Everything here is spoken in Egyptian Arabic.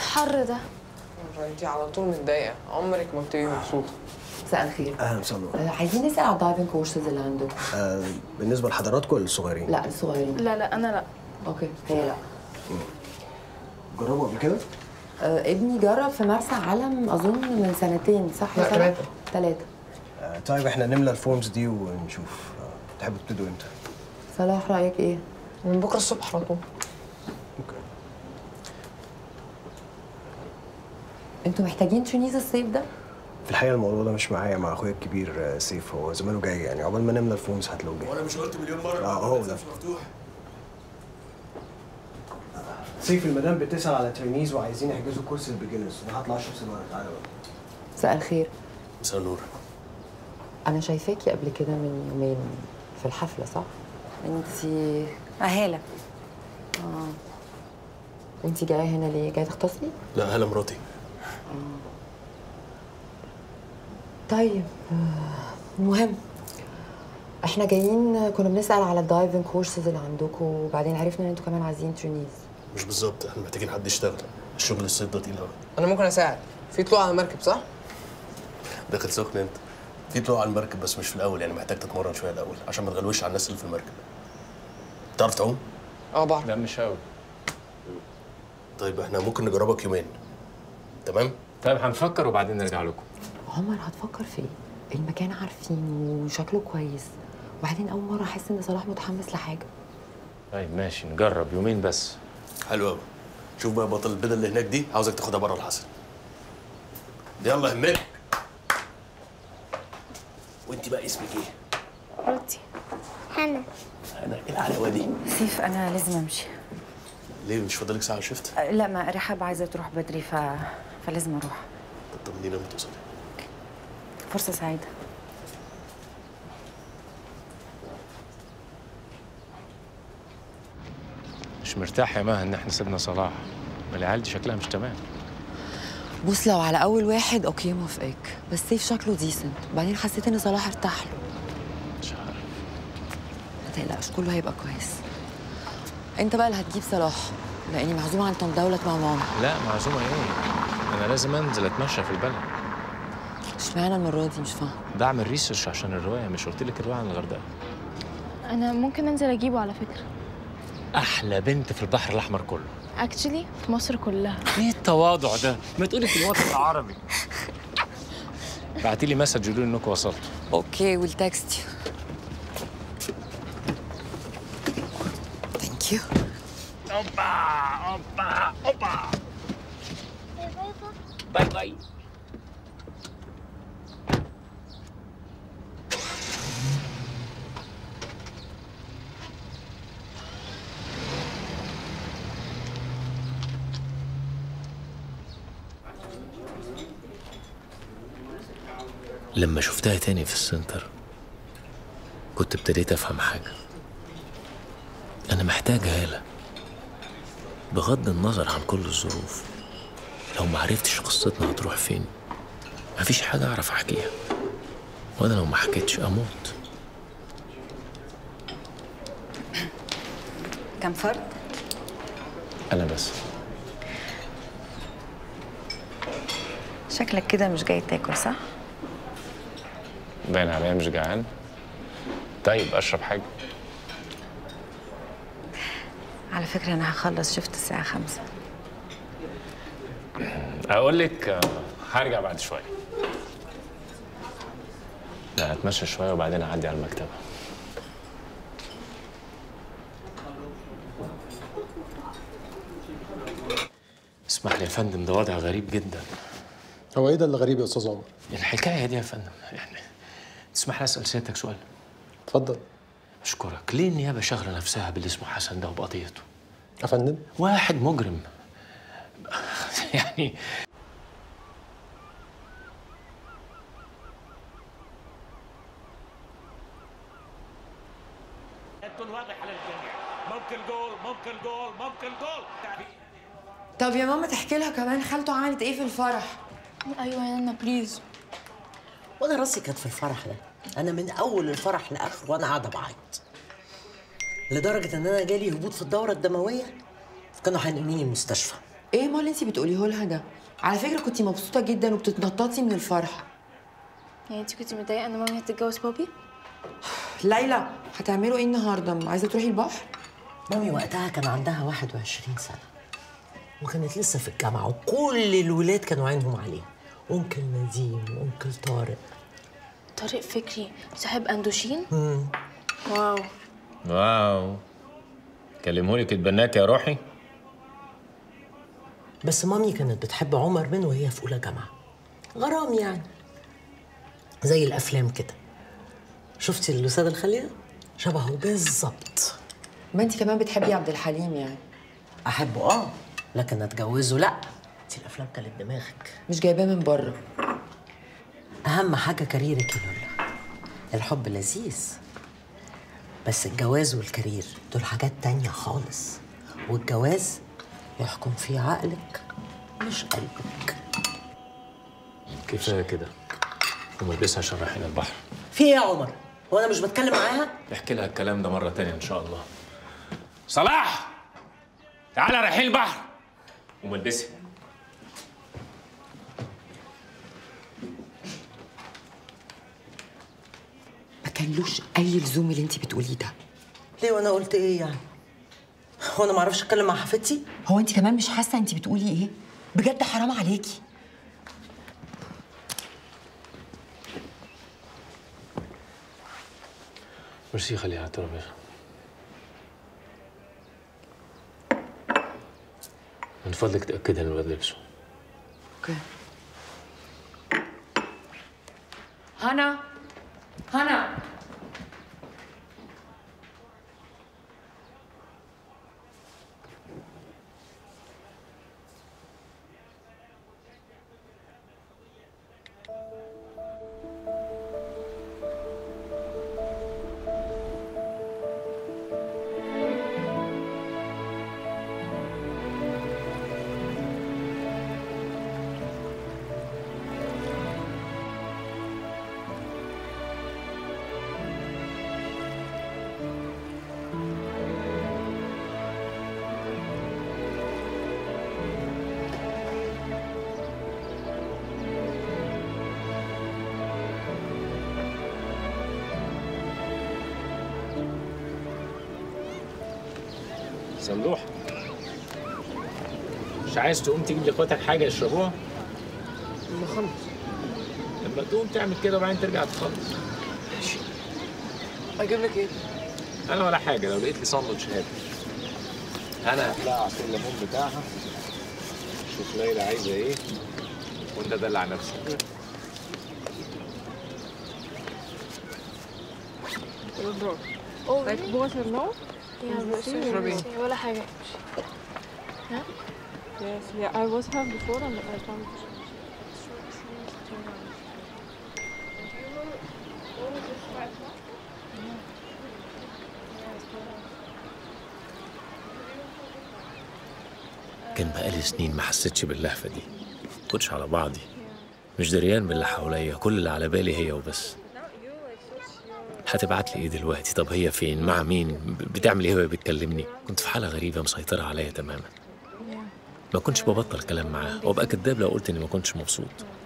الحر ده انت على طول متضايقه عمرك ما بتبقي مبسوطه مساء الخير اهلا وسهلا آه، عايزين نسال على الدايفنج كورسز اللي عندكم آه بالنسبه لحضراتكم الصغيرين لا الصغيرين لا لا انا لا اوكي هي لا جربوا قبل كده آه ابني جرب في مرسى علم اظن من سنتين صح لا، تلاتة. ثلاثه آه طيب احنا نملى الفورمز دي ونشوف آه تحبوا تبتدوا امتى صلاح رايك ايه من بكره الصبح على طول اوكي انتوا محتاجين ترينيز الصيف ده في الحقيقه الموضوع ده مش معايا مع اخويا الكبير آه، سيف هو زمانه جاي يعني عقبال ما نملى الفورمز هتلاقوه جاي وانا مش قلت مليون مره اه هو ده سيف المدام بتسال على ترينيز وعايزين يحجزوا كورس البيجنرز انا هطلع اشرب سيجاره تعالى بقى مساء الخير مساء النور انا شايفاكي قبل كده من يومين في الحفله صح انتي هالة اه وانتي جايه هنا ليه جايه تختصي لا هلا مراتي طيب آه، المهم احنا جايين كنا بنسال على الدايفنج كورسز اللي عندكم وبعدين عرفنا ان انتوا كمان عايزين ترينيز مش بالظبط احنا محتاجين حد يشتغل الشغل الصيف ده تقيل قوي انا ممكن اساعد في طلوع على مركب صح داخل سخن انت في طلوع على المركب بس مش في الاول يعني محتاج تتمرن شويه الاول عشان ما تغلوش على الناس اللي في المركب تعرف تعوم اه بعرف لا مش قوي طيب احنا ممكن نجربك يومين تمام طيب هنفكر وبعدين نرجع لكم عمر هتفكر في ايه المكان عارفينه وشكله كويس وبعدين اول مره احس ان صلاح متحمس لحاجه طيب ماشي نجرب يومين بس حلو قوي شوف بقى بطل البيضه اللي هناك دي عاوزك تاخدها بره الحصل يلا همك وانت بقى اسمك ايه؟ روتي هنا انا ايه العلاوه دي؟ سيف انا لازم امشي ليه مش فاضلك ساعه شفت؟ أه، لا ما رحاب عايزه تروح بدري ف... فلازم اروح طب طمنينا لما توصلي فرصه سعيده مش مرتاح يا مها ان احنا سيبنا صلاح ما العيال دي شكلها مش تمام بص لو على اول واحد اوكي موافقك بس سيف شكله ديسنت وبعدين حسيت ان صلاح ارتاح له مش عارف ما تقلقش كله هيبقى كويس انت بقى اللي هتجيب صلاح لاني معزومه عند طنط دولت مع ماما لا معزومه ايه انا لازم انزل اتمشى في البلد اشمعنى المره دي مش فاهمه بعمل ريسيرش عشان الروايه مش قلت لك الروايه عن الغردقه انا ممكن انزل اجيبه على فكره احلى بنت في البحر الاحمر كله اكشلي في مصر كلها ايه التواضع ده ما تقولي في الوطن العربي بعتي لي مسج يقولوا لي انكم وصلتوا اوكي ويل تكست يو ثانك يو اوبا اوبا اوبا باي باي لما شفتها تاني في السنتر كنت ابتديت افهم حاجة انا محتاج هالة بغض النظر عن كل الظروف لو ما عرفتش قصتنا هتروح فين مفيش حاجة اعرف احكيها وانا لو ما حكيتش اموت كم فرد انا بس شكلك كده مش جاي تاكل صح باين عليا مش جعان طيب اشرب حاجه على فكره انا هخلص شفت الساعه خمسة اقول لك آه، هرجع بعد شويه لا اتمشى شويه وبعدين اعدي على المكتبه اسمح لي يا فندم ده وضع غريب جدا هو ايه ده اللي غريب يا استاذ عمر؟ الحكايه دي يا فندم يعني تسمح لي اسال سيادتك سؤال اتفضل اشكرك ليه النيابه شاغله نفسها باللي اسمه حسن ده وبقضيته يا فندم واحد مجرم يعني واضح على الجميع ممكن جول ممكن جول ممكن جول طب يا ماما تحكي لها كمان خالته عملت ايه في الفرح ايوه يا نانا بليز وانا راسي كانت في الفرح ده انا من اول الفرح لاخره وانا قاعده بعيط لدرجه ان انا جالي هبوط في الدوره الدمويه فكانوا هينقلوني المستشفى ايه ما اللي انت بتقوليه لها ده على فكره كنتي مبسوطه جدا وبتتنططي من الفرحه يعني انت كنت متضايقه ان مامي هتتجوز بابي ليلى هتعملوا ايه النهارده عايزه تروحي البحر مامي وقتها كان عندها 21 سنة وكانت لسه في الجامعة وكل الولاد كانوا عينهم عليها أنكل نديم وأنكل طارق طارق فكري صاحب اندوشين مم. واو واو كلمهولك اتبناك يا روحي بس مامي كانت بتحب عمر من وهي في أولى جامعة غرام يعني زي الأفلام كده شفتي الأستاذ الخليل؟ شبهه بالظبط ما انت كمان بتحبي عبد الحليم يعني أحبه آه لكن أتجوزه لأ دي الأفلام كانت دماغك مش جايباه من بره أهم حاجة كاريرك يا لولا الحب لذيذ بس الجواز والكارير دول حاجات تانية خالص والجواز يحكم فيه عقلك مش قلبك كفايه كده وملبسها عشان رايحين البحر في ايه يا عمر؟ هو انا مش بتكلم معاها؟ احكي لها الكلام ده مره تانية ان شاء الله صلاح تعالى رايحين البحر وملبسها ما كانلوش اي لزوم اللي انت بتقوليه ده ليه وانا قلت ايه يعني؟ هو انا ما اعرفش اتكلم مع حفيدتي؟ هو انت كمان مش حاسه انت بتقولي ايه بجد حرام عليكي ميرسي خليها على الترابيزه من فضلك تأكد ان الولاد لبسوا اوكي هنا هنا سملوح مش عايز تقوم تجيب لاخواتك حاجه يشربوها لما اخلص لما تقوم تعمل كده وبعدين ترجع تخلص اجيب لك ايه؟ انا ولا حاجه لو لقيت لي ساندوتش هات انا هتلاقي عصير الليمون بتاعها شوف ليلى عايزه ايه وانت دلع نفسك اوه Like water, no? يا بس اشربي. ولا حاجه ها Yes, yeah, I was have before and I found كان بقالي سنين ما حسيتش باللهفه دي كنتش على بعضي مش دريان باللي حواليا كل اللي على بالي هي وبس هتبعت لي ايه دلوقتي طب هي فين مع مين ب- بتعمل ايه وهي بتكلمني كنت في حاله غريبه مسيطره عليا تماما ما كنتش ببطل كلام معاها وابقى كداب لو قلت اني ما كنتش مبسوط